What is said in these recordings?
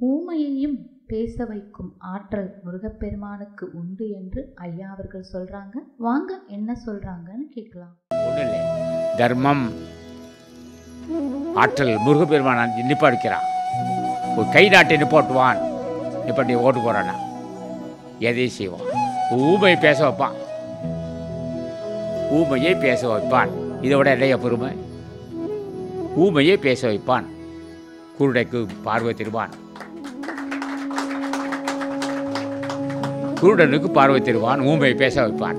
ஊமையையும் பேச வைக்கும் ஆற்றல் முருகப்பெருமானுக்கு உண்டு என்று ஐயா அவர்கள் சொல்றாங்க வாங்க என்ன சொல்றாங்கன்னு கேட்கலாம் ஒன்றும் இல்லை தர்மம் ஆற்றல் முருகப்பெருமான் நிப்பாடிக்கிறான் ஒரு கை நாட்டை நிப்பாட்டுவான் நிப்பாட்டி ஓட்டு போகிறானா எதையும் செய்வான் ஊமையை பேச வைப்பான் ஊமையை பேச வைப்பான் இதை விட இல்லையா பெருமை ஊமையை பேச வைப்பான் குருடைக்கு பார்வை தருவான் குருடனுக்கு பார்வை தருவான் ஊமையை பேச வைப்பான்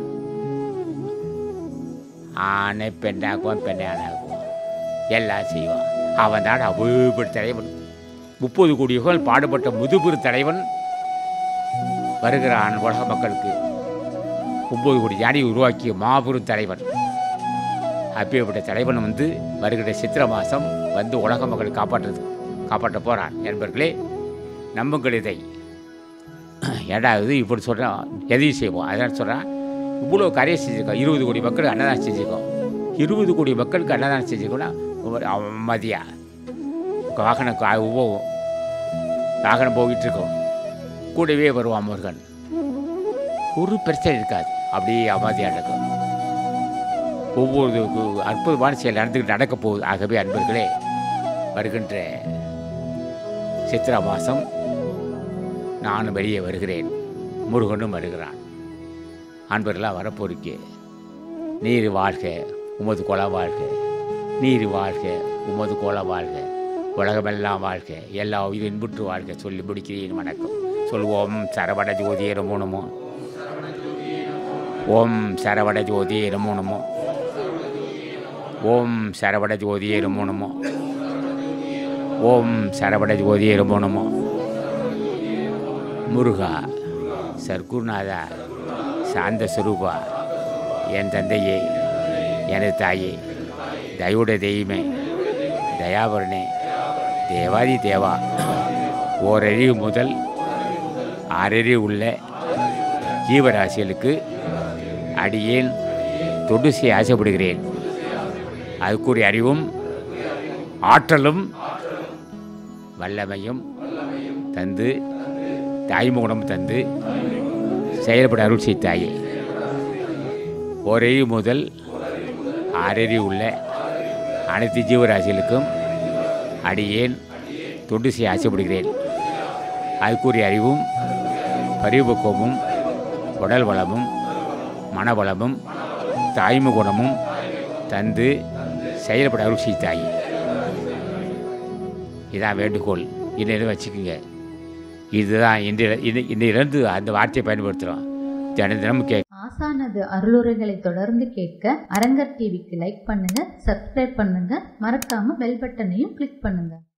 ஆணை பெண்ணாக்குவான் பெண்ணை ஆணாக்குவான் எல்லாம் செய்வான் அவன் தான் அபூபடி தலைவன் முப்பது கோடிகள் பாடுபட்ட முதுபெரு தலைவன் வருகிறான் உலக மக்களுக்கு ஒன்பது கோடி யானை உருவாக்கிய மாபெரும் தலைவன் அப்பேற்பட்ட தலைவன் வந்து வருகிற சித்திரை மாதம் வந்து உலக மக்களை காப்பாற்றுறது காப்பாற்ற போகிறான் என்பர்களே நம்புங்கள் இதை ஏடாவது இப்படி சொல்கிறான் எதையும் செய்வோம் அதான் சொல்கிறான் இவ்வளோ காரியம் செஞ்சுருக்கோம் இருபது கோடி மக்களுக்கு அன்னதானம் செஞ்சுருக்கோம் இருபது கோடி மக்களுக்கு அன்னதானம் செஞ்சுருக்கோம்னா ஒரு மதியா வாகனம் கா- போகும் வாகனம் போய்கிட்டு இருக்கோம் கூடவே வருவான் முருகன் ஒரு பிரச்சனை இருக்காது அப்படியே அமைதியாக நடக்கும் ஒவ்வொரு கு- அற்புதமான செயல் நடந்துக்கிட்டு நடக்க போகுது ஆகவே அன்பர்களே வருகின்ற சித்திரா மாதம் நானும் வெளியே வருகிறேன் முருகனும் வருகிறான் அன்பர்களாக வரப்போருக்கு நீர் வாழ்க உமது கொலை வாழ்க நீர் வாழ்க உமது கொலை வாழ்க உலகமெல்லாம் வாழ்க எல்லா உயிர் இன்புற்று வாழ்க சொல்லி முடிக்கிறேன் வணக்கம் சொல்வோம் சரவண ஜோதியே நமோ நமோ ஓம் சரவண ஜோதியே நமோ நமோ ஓம் சரவண ஜோதியே நமோ நமோ ஓம் சரவண ஜோதியே நமோ நமோ முருகா சர்க்குருநாதா சாந்த சுரூபா என் தந்தையே எனது தாயே தயவுடைய தெய்வமே தயாபரணே தேவாதி தேவா ஓரறிவு முதல் ஆறறிவு உள்ள ஜீவராசிகளுக்கு அடியேன் தொண்டு செய்ய ஆசைப்படுகிறேன் அதுக்குரிய அறிவும் ஆற்றலும் வல்லமையும் தந்து தாய்மூலம் தந்து செயல்பட அருள் செய்தாயே ஒரே முதல் ஆறறி உள்ள அனைத்து ஜீவராசிகளுக்கும் அடியேன் தொண்டு செய்ய ஆசைப்படுகிறேன் அதுக்குரிய அறிவும் பரிபக்குவமும் உடல் வளமும் மனவளமும் தாய்மை குணமும் தந்து செயல்பட அருள் செய்தாயே இதான் வேண்டுகோள் இன்னும் வச்சுக்கோங்க இதுதான் இன்றைய இன்னிலிருந்து அந்த வார்த்தையை பயன்படுத்துகிறோம் தினம் தினமும் கே ஆசானது அருளுரைகளை தொடர்ந்து கேட்க அரங்கர் டிவிக்கு லைக் பண்ணுங்க சப்ஸ்கிரைப் பண்ணுங்க மறக்காம பெல் பட்டனையும் கிளிக் பண்ணுங்க